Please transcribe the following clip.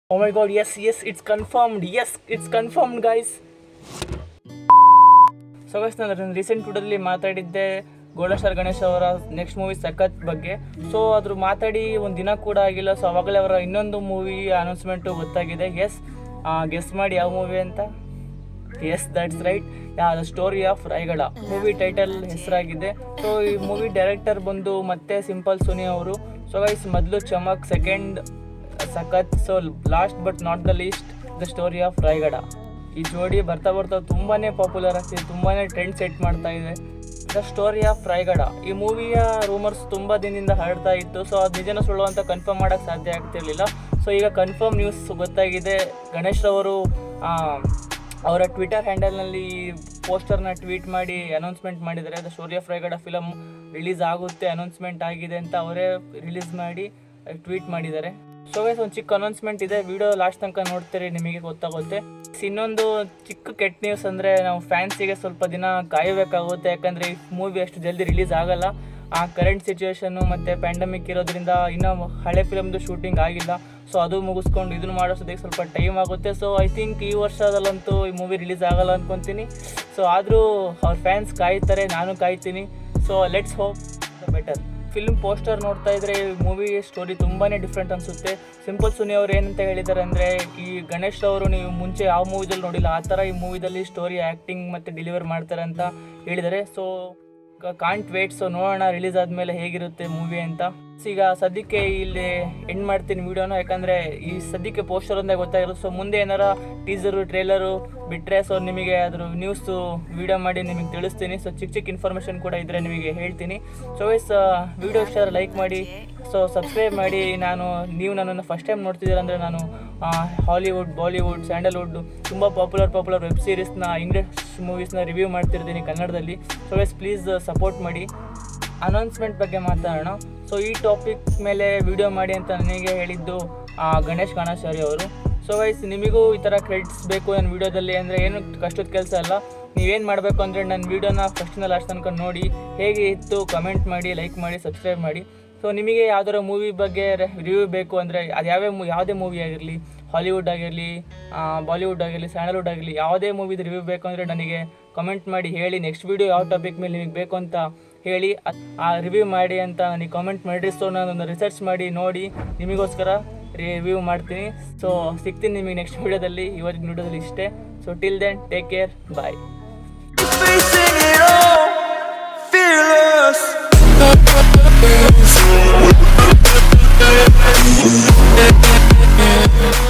Oh my god, yes, yes, it's confirmed. Yes, it's confirmed, guys. So guys ನಾನು recent ವಿಡಿಯೋದಲ್ಲಿ ಮಾತಾಡಿದ್ದೆ ಗೋಳಾಶರ್ ಗಣೇಶ್ ಅವರ next movie ಸಖತ್ ಬಗ್ಗೆ ಸೊ ಅದ್ರ ಮಾತಾಡಿ ಒಂದು ದಿನ ಕೂಡ ಆಗಿಲ್ಲ ಸೊ ಅವಾಗಲೇ ಅವರ ಇನ್ನೊಂದು ಮೂವಿ ಅನೌನ್ಸ್ಮೆಂಟು ಗೊತ್ತಾಗಿದೆ ಎಸ್ ಗೆಸ್ ಮಾಡಿ ಯಾವ ಮೂವಿ ಅಂತ yes that's right the story of Rayagada movie title ಹೆಸರಾಗಿದೆ ಸೊ ಈ ಮೂವಿ ಡೈರೆಕ್ಟರ್ ಬಂದು ಮತ್ತೆ ಸಿಂಪಲ್ ಸುನಿ ಅವರು ಸೊ ಗೈಸ್ ಮೊದಲು ಚಮಕ್ ಸೆಕೆಂಡ್ ಸಖತ್ so last but not the least the story of Rayagada ಈ ಜೋಡಿ ಬರ್ತಾ ಬರ್ತಾ ತುಂಬಾನೇ ಪಾಪ್ಯುಲರ್ ಆಗ್ತಿದೆ ತುಂಬಾನೇ ಟ್ರೆಂಡ್ ಸೆಟ್ ಮಾಡ್ತಾ ಇದೆ ದ ಸ್ಟೋರಿ ಆಫ್ ರಾಯಗಢ ಈ ಮೂವಿಯ ರೂಮರ್ಸ್ ತುಂಬ ದಿನದಿಂದ ಹರಡ್ತಾ ಇತ್ತು ಸೊ ಅದು ನಿಜನ ಸುಳ್ಳು ಅಂತ ಕನ್ಫರ್ಮ್ ಮಾಡೋಕ್ಕೆ ಸಾಧ್ಯ ಆಗ್ತಿರ್ಲಿಲ್ಲ ಸೊ ಈಗ ಕನ್ಫರ್ಮ್ ನ್ಯೂಸ್ ಗೊತ್ತಾಗಿದೆ ಗಣೇಶ್ ರವರು ಆ, ಅವರ ಟ್ವಿಟರ್ ಹ್ಯಾಂಡಲ್ನಲ್ಲಿ ಪೋಸ್ಟರ್ನ ಟ್ವೀಟ್ ಮಾಡಿ ಅನೌನ್ಸ್ಮೆಂಟ್ ಮಾಡಿದ್ದಾರೆ the story of Rayagada film release ಆಗುತ್ತೆ ಅನೌನ್ಸ್ಮೆಂಟ್ ಆಗಿದೆ ಅಂತ ಅವರೇ ರಿಲೀಸ್ ಮಾಡಿ ಟ್ವೀಟ್ ಮಾಡಿದ್ದಾರೆ ಸೊ ಗೈಸ್ ಒಂದು ಚಿಕ್ಕ ಅನೌನ್ಸ್ಮೆಂಟ್ ಇದೆ ವಿಡಿಯೋ ಲಾಸ್ಟ್ ತನಕ ನೋಡ್ತೀರಿ ನಿಮಗೆ ಗೊತ್ತಾಗುತ್ತೆ ಇನ್ನೊಂದು ಚಿಕ್ಕ ಕೆಟ್ಟ ನ್ಯೂಸ್ ಅಂದರೆ ನಾವು ಫ್ಯಾನ್ಸಿಗೆ ಸ್ವಲ್ಪ ದಿನ ಕಾಯಬೇಕಾಗುತ್ತೆ ಯಾಕಂದರೆ ಈ ಮೂವಿ ಅಷ್ಟು ಜಲ್ದಿ ರಿಲೀಸ್ ಆಗಲ್ಲ ಆ ಕರೆಂಟ್ ಸಿಚುವೇಶನ್ನು ಮತ್ತು ಪ್ಯಾಂಡಮಿಕ್ ಇರೋದ್ರಿಂದ ಇನ್ನೂ ಹಳೆ ಫಿಲಮ್ದು ಶೂಟಿಂಗ್ ಆಗಿಲ್ಲ ಸೊ ಅದು ಮುಗಿಸ್ಕೊಂಡು ಇದನ್ನು ಮಾಡೋಷ್ಟೊತ್ತಿಗೆ ಸ್ವಲ್ಪ ಟೈಮ್ ಆಗುತ್ತೆ ಸೊ ಐ ಥಿಂಕ್ ಈ ವರ್ಷದಲ್ಲಂತೂ ಈ ಮೂವಿ ರಿಲೀಸ್ ಆಗಲ್ಲ ಅಂದ್ಕೊತೀನಿ ಸೊ ಆದರೂ ಅವ್ರ ಫ್ಯಾನ್ಸ್ ಕಾಯ್ತಾರೆ ನಾನು ಕಾಯ್ತೀನಿ so let's hope better film poster ನೋಡ್ತಾ ಇದ್ರೆ ಈ ಮೂವಿ ಸ್ಟೋರಿ ತುಂಬಾ ಡಿಫ್ರೆಂಟ್ ಅನಿಸುತ್ತೆ ಸಿಂಪಲ್ ಸುನಿ ಅವ್ರು ಏನಂತ ಹೇಳಿದ್ದಾರೆ ಅಂದರೆ ಈ ಗಣೇಶ್ ಅವರು ನೀವು ಮುಂಚೆ ಯಾವ ಮೂವಿದಲ್ಲಿ ನೋಡಿಲ್ಲ ಆ ಥರ ಈ ಮೂವಿದಲ್ಲಿ ಸ್ಟೋರಿ ಆ್ಯಕ್ಟಿಂಗ್ ಮತ್ತು ಡೆಲಿವರ್ ಮಾಡ್ತಾರೆ ಅಂತ ಹೇಳಿದ್ದಾರೆ ಸೊ ಕಾಂಟ್ ವೇಟ್ ಸೊ ನೋಡೋಣ ರಿಲೀಸ್ ಆದಮೇಲೆ ಹೇಗಿರುತ್ತೆ ಮೂವಿ ಅಂತ So, ಈಗ ಸದ್ಯಕ್ಕೆ ಇಲ್ಲಿ ಎಂಡ್ ಮಾಡ್ತೀನಿ ವಿಡಿಯೋನ ಯಾಕಂದರೆ ಈ ಸದ್ಯಕ್ಕೆ ಪೋಸ್ಟರ್ ಒಂದೇ ಗೊತ್ತಾಗಿರುತ್ತೆ ಸೊ ಮುಂದೆ ಏನಾರ ಟೀಸರು ಟ್ರೇಲರು ಬಿಟ್ಟರೆ ಸೊ ನಿಮಗೆ ಅದ್ರ ನ್ಯೂಸು ವಿಡಿಯೋ ಮಾಡಿ ನಿಮಗೆ ತಿಳಿಸ್ತೀನಿ ಸೊ ಚಿಕ್ಕ ಚಿಕ್ಕ ಇನ್ಫಾರ್ಮೇಷನ್ ಕೂಡ ಇದ್ದರೆ ನಿಮಗೆ ಹೇಳ್ತೀನಿ ಸೊ ವೈಸ್ ವಿಡಿಯೋ ಇಷ್ಟ ಲೈಕ್ ಮಾಡಿ ಸೊ ಸಬ್ಸ್ಕ್ರೈಬ್ ಮಾಡಿ ನಾನು ನೀವು ನನ್ನನ್ನು ಫಸ್ಟ್ ಟೈಮ್ ನೋಡ್ತಿದ್ದೀರ ಅಂದರೆ ನಾನು ಹಾಲಿವುಡ್ ಬಾಲಿವುಡ್ ಸ್ಯಾಂಡಲ್ವುಡ್ ತುಂಬ ಪಾಪ್ಯುಲರ್ ಪಾಪ್ಯುಲರ್ ವೆಬ್ ಸೀರೀಸ್ನ ಇಂಗ್ಲೀಷ್ ಮೂವೀಸ್ನ ರಿವ್ಯೂ ಮಾಡ್ತಿರ್ತೀನಿ ಕನ್ನಡದಲ್ಲಿ ಸೊ ವೈಸ್ ಪ್ಲೀಸ್ ಸಪೋರ್ಟ್ ಮಾಡಿ ಅನೌನ್ಸ್ಮೆಂಟ್ ಬಗ್ಗೆ ಮಾತಾಡೋಣ ಸೊ ಈ ಟಾಪಿಕ್ ಮೇಲೆ ವಿಡಿಯೋ ಮಾಡಿ ಅಂತ ನನಗೆ ಹೇಳಿದ್ದು ಆ, ಗಣೇಶ್ ಕಾಣಾಚಾರಿ ಅವರು ಸೊ ವೈಸ್ ನಿಮಗೂ ಈ ಥರ ಕ್ರೆಡಿಟ್ಸ್ ಬೇಕು ನನ್ನ ವಿಡಿಯೋದಲ್ಲಿ ಅಂದರೆ ಏನು ಕಷ್ಟದ ಕೆಲಸ ಅಲ್ಲ ನೀವೇನು ಮಾಡಬೇಕು ಅಂದರೆ ನನ್ನ ವೀಡಿಯೋನ ಫಸ್ಟಿಂದ ಲಾಸ್ಟ್ ತನಕ ನೋಡಿ ಹೇಗೆ ಇತ್ತು ಕಮೆಂಟ್ ಮಾಡಿ ಲೈಕ್ ಮಾಡಿ ಸಬ್ಸ್ಕ್ರೈಬ್ ಮಾಡಿ ಸೊ ನಿಮಗೆ ಯಾವ್ದಾರ ಮೂವಿ ಬಗ್ಗೆ ರಿವ್ಯೂ ಬೇಕು ಅಂದರೆ ಅದು ಯಾವ್ಯಾವ ಮೂ ಯಾವುದೇ ಮೂವಿ ಆಗಿರಲಿ ಹಾಲಿವುಡ್ ಆಗಿರಲಿ ಬಾಲಿವುಡ್ ಆಗಿರಲಿ ಸ್ಯಾಂಡಲ್ವುಡ್ ಆಗಿರಲಿ ಯಾವುದೇ ಮೂವಿದು ರಿವ್ಯೂ ಬೇಕು ಅಂದರೆ ನನಗೆ ಕಮೆಂಟ್ ಮಾಡಿ ಹೇಳಿ ನೆಕ್ಸ್ಟ್ ವೀಡಿಯೋ ಯಾವ ಟಾಪಿಕ್ ಮೇಲೆ ನಿಮಗೆ ಬೇಕು ಅಂತ ಹೇಳಿ ಅದ್- ಆ ರಿವ್ಯೂ ಮಾಡಿ ಅಂತ ನನಗೆ ಕಾಮೆಂಟ್ ಮಾಡಿರಿ ಸೊ ನಾನೊಂದು ರಿಸರ್ಚ್ ಮಾಡಿ ನೋಡಿ ನಿಮಗೋಸ್ಕರ ರಿವ್ಯೂ ಮಾಡ್ತೀನಿ ಸೊ ಸಿಗ್ತೀನಿ ನಿಮಗೆ ನೆಕ್ಸ್ಟ್ ವೀಡಿಯೋದಲ್ಲಿ ಇವತ್ತಿನ ವೀಡಿಯೋದಲ್ಲಿ ಇಷ್ಟೇ so till then take care bye Facing it all, fearless.